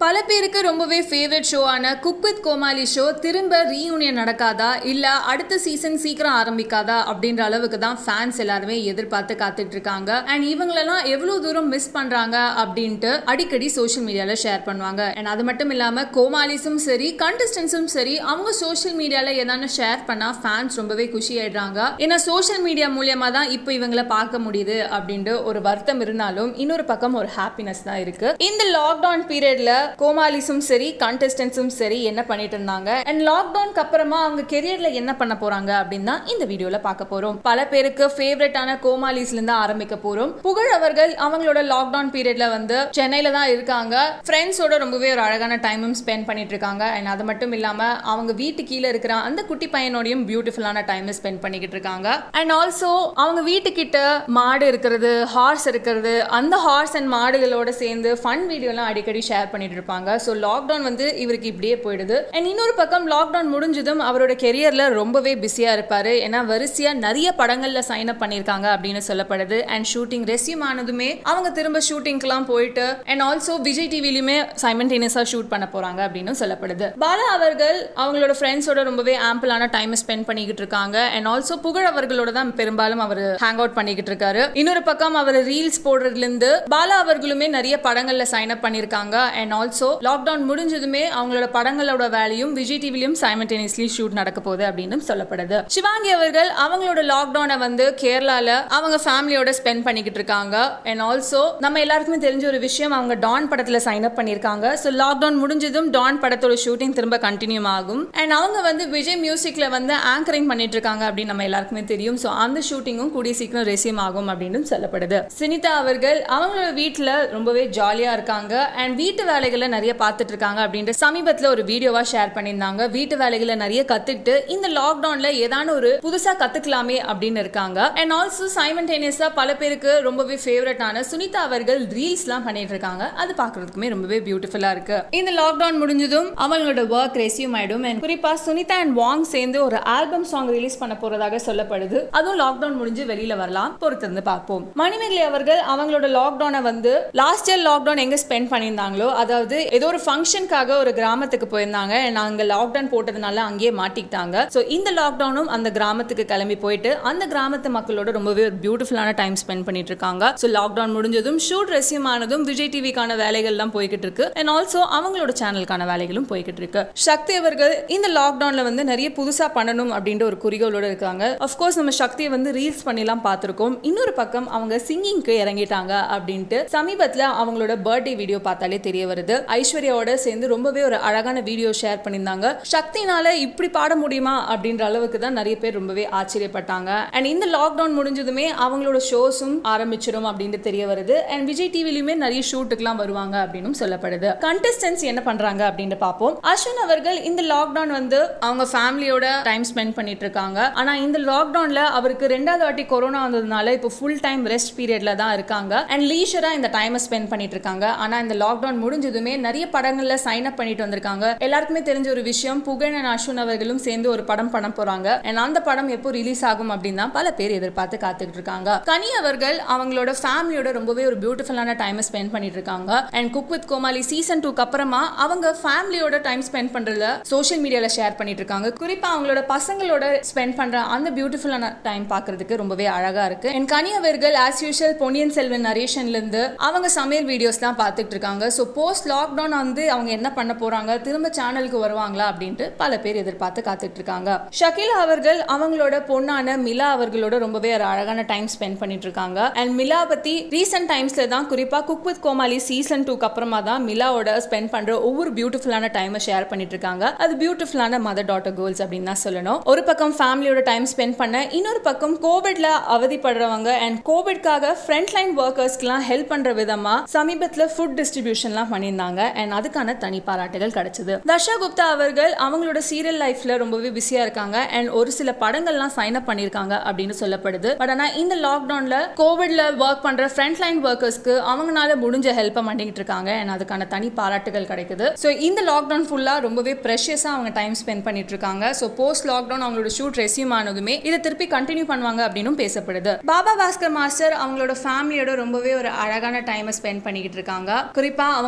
பல பேருக்கு ரொம்பவே ஃபேவரட் ஷோவான குக் வித் கோமாளி ஷோ திரும்ப ரீயூனியன் நடக்காதா இல்ல அடுத்த சீசன் சீக்கிரம் ஆரம்பிக்காதா அப்படின்ற அளவுக்கு தான் ஃபேன்ஸ் எல்லாருமே எதிர்பார்த்து காத்துட்டு இருக்காங்க அண்ட் இவங்களெல்லாம் எவ்வளவு தூரம் மிஸ் பண்றாங்க அப்படின்ட்டு அடிக்கடி சோஷியல் மீடியால ஷேர் பண்ணுவாங்க அண்ட் அது மட்டும் இல்லாம கோமாலிஸும் சரி கண்டஸ்டன்ஸும் சரி அவங்க சோஷியல் மீடியால ஏதான ஷேர் பண்ணா ஃபேன்ஸ் ரொம்பவே குஷி ஆயிடுறாங்க ஏன்னா சோஷியல் மீடியா மூலியமா தான் இப்போ இவங்களை பார்க்க முடியுது அப்படின்ட்டு ஒரு வருத்தம் இருந்தாலும் இன்னொரு பக்கம் ஒரு ஹாப்பினஸ் தான் இருக்கு இந்த லாக்டவுன் பீரியட்ல கோமாலிஸும் சரி கண்டஸ்டன்ஸும் சரி என்ன பண்ணிட்டு இருந்தாங்க அண்ட் லாக்டவுனுக்கு அப்புறமா அவங்க கெரியர்ல என்ன பண்ண போறாங்க அப்படின்னு தான் இந்த வீடியோல பார்க்க போறோம் பல பேருக்கு ஃபேவரட்டான கோமாலிஸ்ல இருந்து ஆரம்பிக்க போறோம் புகழ் அவர்கள் அவங்களோட லாக்டவுன் பீரியட்ல வந்து சென்னையில தான் இருக்காங்க ஃப்ரெண்ட்ஸோட ரொம்பவே ஒரு அழகான டைமும் ஸ்பெண்ட் பண்ணிட்டு இருக்காங்க அண்ட் அது மட்டும் இல்லாம அவங்க வீட்டு கீழே இருக்கிற அந்த குட்டி பையனோடையும் பியூட்டிஃபுல்லான டைம் ஸ்பெண்ட் பண்ணிக்கிட்டு இருக்காங்க அண்ட் ஆல்சோ அவங்க வீட்டுக்கிட்ட மாடு இருக்கிறது ஹார்ஸ் இருக்கிறது அந்த ஹார்ஸ் அண்ட் மாடுகளோட சேர்ந்து ஃபன் வீடியோலாம் அடிக்கடி ஷேர் பண்ணிட்டு இருப்பாங்க ஸோ லாக்டவுன் வந்து இவருக்கு இப்படியே போயிடுது அண்ட் இன்னொரு பக்கம் லாக்டவுன் முடிஞ்சதும் அவரோட கெரியர்ல ரொம்பவே பிஸியா இருப்பாரு ஏன்னா வரிசையா நிறைய படங்கள்ல சைன் அப் பண்ணிருக்காங்க அப்படின்னு சொல்லப்படுது அண்ட் ஷூட்டிங் ரெஸ்யூம் ஆனதுமே அவங்க திரும்ப ஷூட்டிங்க்குலாம் போயிட்டு அண்ட் ஆல்சோ விஜய் டிவிலையுமே சைமன்டேனியஸா ஷூட் பண்ண போறாங்க அப்படின்னு சொல்லப்படுது பாலா அவர்கள் அவங்களோட ஃப்ரெண்ட்ஸோட ரொம்பவே ஆம்பிளான டைம் ஸ்பெண்ட் பண்ணிக்கிட்டு இருக்காங்க அண்ட் ஆல்சோ புகழ் அவர்களோட தான் பெரும்பாலும் அவர் ஹேங் அவுட் பண்ணிக்கிட்டு இருக்காரு இன்னொரு பக்கம் அவர் ரீல்ஸ் போடுறதுல இருந்து பாலா அவர்களுமே நிறைய படங்கள்ல சைன் அப் பண்ணிருக்காங்க அண்ட் ஆல்சோ லாக்டவுன் முடிஞ்சதுமே அவங்களோட படங்களோட வேலையும் விஜய் டிவிலையும் சைமல்டேனியஸ்லி ஷூட் நடக்க போகுது அப்படின்னு சொல்லப்படுது சிவாங்கி அவர்கள் அவங்களோட லாக்டவுனை வந்து கேரளால அவங்க ஃபேமிலியோட ஸ்பெண்ட் பண்ணிக்கிட்டு இருக்காங்க அண்ட் ஆல்சோ நம்ம எல்லாருக்குமே தெரிஞ்ச ஒரு விஷயம் அவங்க டான் படத்துல சைன் அப் பண்ணிருக்காங்க ஸோ லாக்டவுன் முடிஞ்சதும் டான் படத்தோட ஷூட்டிங் திரும்ப கண்டினியூ ஆகும் அண்ட் அவங்க வந்து விஜய் மியூசிக்ல வந்து ஆங்கரிங் பண்ணிட்டு இருக்காங்க அப்படின்னு நம்ம எல்லாருக்குமே தெரியும் ஸோ அந்த ஷூட்டிங்கும் கூடிய சீக்கிரம் ரெசியூம் ஆகும் அப்படின்னு சொல்லப்படுது சினிதா அவர்கள் அவங்களோட வீட்டில் ரொம்பவே ஜாலியா இருக்காங்க அண்ட் வீட்டு வேலைகளை நிறைய பார்த்துட்டு இருக்காங்க அப்படின்ற சமீபத்தில் ஒரு வீடியோவா ஷேர் பண்ணியிருந்தாங்க வீட்டு வேலைகளை நிறைய கத்துக்கிட்டு இந்த லாக்டவுன்ல ஏதான ஒரு புதுசா கத்துக்கலாமே அப்படின்னு இருக்காங்க அண்ட் ஆல்சோ சைமன்டேனியஸா பல பேருக்கு ரொம்பவே ஃபேவரட்டான சுனிதா அவர்கள் ரீல்ஸ்லாம் பண்ணிட்டு இருக்காங்க அது பார்க்கறதுக்குமே ரொம்பவே பியூட்டிஃபுல்லா இருக்கு இந்த லாக்டவுன் முடிஞ்சதும் அவங்களோட ஒர்க் ரெசியூம் ஆயிடும் அண்ட் குறிப்பா சுனிதா அண்ட் வாங் சேர்ந்து ஒரு ஆல்பம் சாங் ரிலீஸ் பண்ண போறதாக சொல்லப்படுது அதுவும் லாக்டவுன் முடிஞ்சு வெளியில வரலாம் பொறுத்திருந்து பார்ப்போம் மணிமேகலை அவர்கள் அவங்களோட லாக்டவுனை வந்து லாஸ்ட் இயர் லாக்டவுன் எங்க ஸ்பெண்ட் பண்ணியிருந்தாங்களோ அதாவது ஏதோ ஒரு ஃபங்க்ஷனுக்காக ஒரு கிராமத்துக்கு போயிருந்தாங்க and அங்க லாக்டவுன் போட்டதுனால அங்கேயே மாட்டிக்கிட்டாங்க ஸோ இந்த லாக்டவுனும் அந்த கிராமத்துக்கு கிளம்பி போயிட்டு அந்த கிராமத்து மக்களோட ரொம்பவே ஒரு பியூட்டிஃபுல்லான டைம் ஸ்பெண்ட் பண்ணிட்டு இருக்காங்க ஸோ லாக்டவுன் முடிஞ்சதும் ஷூட் ரெசியூம் ஆனதும் விஜய் டிவிக்கான வேலைகள்லாம் போய்கிட்டு இருக்கு அண்ட் ஆல்சோ அவங்களோட சேனலுக்கான வேலைகளும் போய்கிட்டு இருக்கு சக்தி அவர்கள் இந்த லாக்டவுன்ல வந்து நிறைய புதுசா பண்ணணும் அப்படின்ற ஒரு குறிக்கோளோட இருக்காங்க அஃப்கோர்ஸ் நம்ம சக்தியை வந்து ரீல்ஸ் பண்ணிலாம் பார்த்திருக்கோம் இன்னொரு பக்கம் அவங்க சிங்கிங்க்கு இறங்கிட்டாங்க அப்படின்ட்டு சமீபத்துல அவங்களோட பர்த்டே வீடியோ பார்த்தாலே தெரிய வருது ஐஸ்வர்யாவோட சேர்ந்து ரொம்பவே ஒரு அழகான வீடியோ ஷேர் பண்ணியிருந்தாங்க சக்தினால இப்படி பாட முடியுமா அப்படின்ற அளவுக்கு தான் நிறைய பேர் ரொம்பவே ஆச்சரியப்பட்டாங்க அண்ட் இந்த லாக்டவுன் முடிஞ்சதுமே அவங்களோட ஷோஸும் ஆரம்பிச்சிடும் அப்படின்ட்டு தெரிய வருது அண்ட் விஜய் டிவிலையுமே நிறைய ஷூட்டுக்குலாம் வருவாங்க அப்படின்னு சொல்லப்படுது கண்டஸ்டன்ஸ் என்ன பண்றாங்க அப்படின்னு பார்ப்போம் அஸ்வின் அவர்கள் இந்த லாக்டவுன் வந்து அவங்க ஃபேமிலியோட டைம் ஸ்பெண்ட் பண்ணிட்டு இருக்காங்க ஆனா இந்த லாக்டவுன்ல அவருக்கு ரெண்டாவது வாட்டி கொரோனா வந்ததுனால இப்போ ஃபுல் டைம் ரெஸ்ட் பீரியட்ல தான் இருக்காங்க அண்ட் லீஷரா இந்த டைமை ஸ்பெண்ட் பண்ணிட்டு இருக்காங்க ஆனா இந்த லாக்டவுன் முடிஞ்சதுமே நிறைய படங்கள்ல சைன் அப் பண்ணிட்டு வந்திருக்காங்க எல்லாருக்குமே தெரிஞ்ச ஒரு விஷயம் புகழ் அண்ட் அஸ்வின் அவர்களும் சேர்ந்து ஒரு படம் பண்ண போறாங்க அண்ட் அந்த படம் எப்போ ரிலீஸ் ஆகும் அப்படின்னு தான் பல பேர் எதிர்பார்த்து காத்துக்கிட்டு இருக்காங்க கனி அவர்கள் அவங்களோட ஃபேமிலியோட ரொம்பவே ஒரு பியூட்டிஃபுல்லான டைமை ஸ்பெண்ட் பண்ணிட்டு இருக்காங்க and cook with Comali season டூக்கு அப்புறமா அவங்க ஃபேமிலியோட டைம் ஸ்பெண்ட் பண்றதுல சோஷியல் மீடியால ஷேர் பண்ணிட்டு இருக்காங்க குறிப்பா அவங்களோட பசங்களோட ஸ்பெண்ட் பண்ற அந்த பியூட்டிஃபுல்லான டைம் பார்க்கிறதுக்கு ரொம்பவே அழகா இருக்கு அண்ட் கனி அவர்கள் ஆஸ் யூஷுவல் பொன்னியின் செல்வன் நரேஷன்ல இருந்து அவங்க சமையல் வீடியோஸ் தான் பார்த்துட்டு இருக்காங்க ஸோ போஸ்ட் லாக்டவுன் வந்து அவங்க என்ன பண்ண போறாங்க திரும்ப சேனலுக்கு வருவாங்களா அப்படின்ட்டு பல பேர் எதிர்பார்த்து காத்துட்டு இருக்காங்க ஷகிலா அவர்கள் அவங்களோட பொண்ணான மிலா அவர்களோட ரொம்பவே ஒரு அழகான டைம் ஸ்பெண்ட் பண்ணிட்டு இருக்காங்க அண்ட் மிலா பத்தி ரீசெண்ட் டைம்ஸ்ல தான் குறிப்பா குக் வித் கோமாளி சீசன் டூக்கு அப்புறமா தான் மிலாவோட ஸ்பெண்ட் பண்ற ஒவ்வொரு பியூட்டிஃபுல்லான டைமை ஷேர் பண்ணிட்டு இருக்காங்க அது பியூட்டிஃபுல்லான மதர் டாட்டர் கோல்ஸ் அப்படின்னு தான் சொல்லணும் ஒரு பக்கம் ஃபேமிலியோட டைம் ஸ்பெண்ட் பண்ண இன்னொரு பக்கம் கோவிட்ல அவதிப்படுறவங்க அண்ட் கோவிட்காக ஃப்ரண்ட் லைன் ஒர்க்கர்ஸ்க்குலாம் ஹெல்ப் பண்ற விதமா சமீபத்துல ஃபுட் டிஸ்ட்ரிபியூஷன்லாம் பண்ணியிருந்தாங்க அண்ட் அதுக்கான தனி பாராட்டுகள் கிடைச்சது தர்ஷா குப்தா அவர்கள் அவங்களோட சீரியல் லைஃப்ல ரொம்பவே பிஸியா இருக்காங்க அண்ட் ஒரு சில படங்கள்லாம் சைன் அப் பண்ணிருக்காங்க அப்படின்னு சொல்லப்படுது பட் ஆனா இந்த லாக்டவுன்ல கோவிட்ல ஒர்க் பண்ற ஃப்ரண்ட் லைன் ஒர்க்கர்ஸ்க்கு அவங்களால முடிஞ்ச ஹெல்ப் பண்ணிட்டு இருக்காங்க அண்ட் அதுக்கான தனி பாராட்டுகள் கிடைக்குது ஸோ இந்த லாக்டவுன் ஃபுல்லா ரொம்பவே ப்ரெஷியஸா அவங்க டைம் ஸ்பெண்ட் பண்ணிட்டு இருக்காங்க ஸோ போஸ்ட் லாக்டவுன் அவங்களோட ஷூட் ரெசியூம் ஆனதுமே இதை திருப்பி கண்டினியூ பண்ணுவாங்க அப்படின்னு பேசப்படுது பாபா பாஸ்கர் மாஸ்டர் அவங்களோட ஃபேமிலியோட ரொம்பவே ஒரு அழகான டைமை ஸ்பெண்ட் பண்ணிக்கிட்டு இருக்காங்க குறிப்பா அவங்களோட பொண்ணு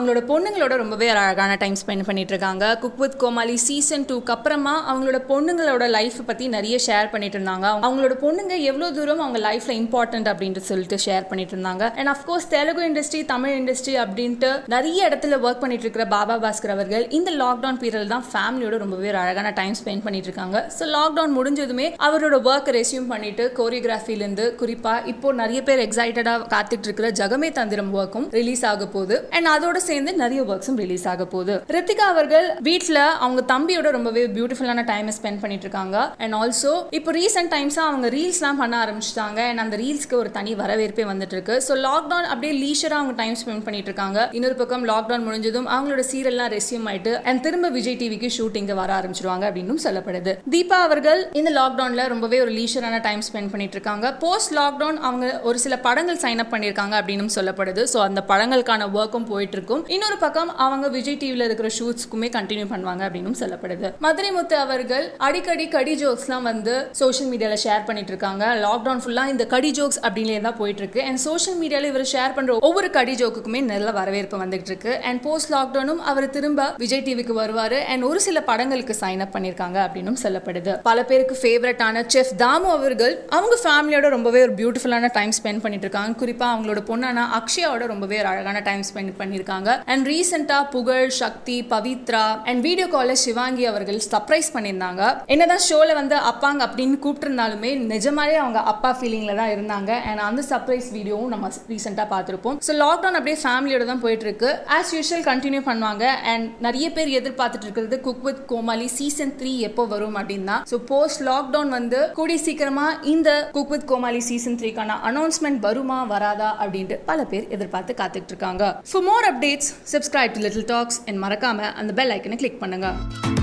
பொண்ணுங்களோட ரொம்பவே அழகான டைம் ஸ்பெண்ட் பண்ணிட்டு இருக்காங்க குக் வித் கோமாளி சீசன் டூக்கு அப்புறமா அவங்களோட பொண்ணுங்களோட லைஃப் பத்தி நிறைய ஷேர் பண்ணிட்டு இருந்தாங்க அவங்களோட பொண்ணுங்க எவ்வளவு தூரம் அவங்க லைஃப்ல இம்பார்ட்டன்ட் அப்படின்ட்டு சொல்லிட்டு ஷேர் பண்ணிட்டு இருந்தாங்க and of course Telugu industry Tamil industry அப்படின்ட்டு நிறைய இடத்துல ஒர்க் பண்ணிட்டு இருக்கிற பாபா பாஸ்கர் அவர்கள் இந்த லாக்டவுன் பீரியட் தான் ஃபேமிலியோட ரொம்பவே ஒரு அழகான டைம் ஸ்பெண்ட் பண்ணிட்டு இருக்காங்க ஸோ லாக்டவுன் முடிஞ்சதுமே அவரோட ஒர்க் ரெசியூம் பண்ணிட்டு கோரியோகிராஃபிலேருந்து குறிப்பா இப்போ நிறைய பேர் எக்ஸைட்டடா காத்துட்டு இருக்கிற ஜகமே தந்திரம் ஒர்க்கும் ரிலீஸ் ஆக போகுது அண்ட் அதோட சேர்ந்து நிறைய ஒர்க்ஸும் ரிலீஸ் ஆக போகுது ரித்திகா அவர்கள் வீட்டில் அவங்க தம்பியோட ரொம்பவே பியூட்டிஃபுல்லான டைம் ஸ்பெண்ட் பண்ணிட்டு இருக்காங்க அண்ட் ஆல்சோ இப்போ ரீசெண்ட் டைம்ஸா அவங்க ரீல்ஸ்லாம் பண்ண ஆரம்பிச்சிட்டாங்க அண்ட் அந்த ரீல்ஸ்க்கு ஒரு தனி வரவேற்பே வந்துட்டு இருக்கு ஸோ லாக்டவுன் அப்படியே லீஷரா அவங்க டைம் ஸ்பெண்ட் பண்ணிட்டு இருக்காங்க இன்னொரு பக்கம் லாக்டவுன் முடிஞ்சதும் அவங்களோட சீரியல்லாம் ரெசியூம் ஆயிட்டு அண்ட் திரும்ப விஜய் டிவிக்கு ஷூட்டிங் வர ஆரம்பிச்சிருவாங்க அப்படின்னு சொல்லப்படுது தீபா அவர்கள் இந்த லாக்டவுன்ல ரொம்பவே ஒரு லீஷரான டைம் ஸ்பெண்ட் பண்ணிட்டு இருக்காங்க போஸ்ட் லாக்டவுன் அவங்க ஒரு சில படங்கள் சைன் அப் பண்ணிருக்காங்க அப்படின்னு சொல்லப்படுது ஸோ அந்த படங்களுக்கான ஒர்க்கும் போயிட்டு இருக்கும் இன்னொரு பக்கம் அவங்க விஜய் டிவில இருக்கிற ஷூட்ஸ்க்குமே கண்டினியூ பண்ணுவாங்க அப்படின்னு சொல்லப்படுது மதுரை முத்து அவர்கள் அடிக்கடி கடி ஜோக்ஸ்லாம் வந்து சோஷியல் மீடியால ஷேர் பண்ணிட்டு இருக்காங்க லாக்டவுன் ஃபுல்லா இந்த கடி ஜோக்ஸ் அப்படின்லே தான் போயிட்டு இருக்கு அண்ட் சோஷியல் மீடியால இவர் ஷேர் பண்ற ஒவ்வொரு கடி ஜோக்குக்குமே நல்ல வரவேற்பு வந்துட்டு இருக்கு அண்ட் போஸ்ட் லாக்டவுனும் அவர் திரும்ப விஜய் டிவிக்கு வருவாரு அண்ட் ஒரு சில படங்களுக்கு சைன் அப் பண்ணிருக்காங்க அப்படின்னு சொல்லப்படுது பல பேருக்கு ஃபேவரட்டான செஃப் தாமு அவர்கள் அவங்க ஃபேமிலியோட ரொம்பவே ஒரு பியூட்டிஃபுல்லான டைம் ஸ்பெண்ட் பண்ணிட்டு இருக்காங்க குறிப்பா அவங்களோட பொண்ணான அக்ஷயாவோட ரொம்பவே ஒரு அழகான டைம் ஸ்பெண்ட் பண்ணிருக்காங்க அண்ட் ரீசெண்டா புகழ் சக்தி பவித்ரா அண்ட் வீடியோ கால்ல சிவாங்கி அவர்கள் சர்ப்ரைஸ் பண்ணியிருந்தாங்க என்னதான் ஷோல வந்து அப்பாங்க அப்படின்னு கூப்பிட்டிருந்தாலுமே நிஜமாலே அவங்க அப்பா ஃபீலிங்ல தான் இருந்தாங்க அண்ட் அந்த சர்ப்ரைஸ் வீடியோவும் நம்ம ரீசெண்டா பார்த்திருப்போம் ஸோ லாக்டவுன் அப்படியே ஃபேமிலியோட தான் போயிட்டு இருக்கு ஆஸ் யூஷுவல் கண்டினியூ பண்ணுவாங்க அண்ட் நிறைய பேர் எதிர்பார்த்துட்டு இருக்கிறது cook with Comali season three எப்போ வரும் அப்படின்னா ஸோ போஸ்ட் லாக்டவுன் வந்து கூடிய சீக்கிரமா இந்த குக் வித் கோமாளி சீசன் த்ரீக்கான அனௌன்ஸ்மெண்ட் வருமா வராதா அப்படின்ட்டு பல பேர் எதிர்பார்த்து காத்துட்டு இருக்காங்க for more updates subscribe to little talks என் மறக்காம அந்த பெல் ஐக்கனை கிளிக் பண்ணுங்க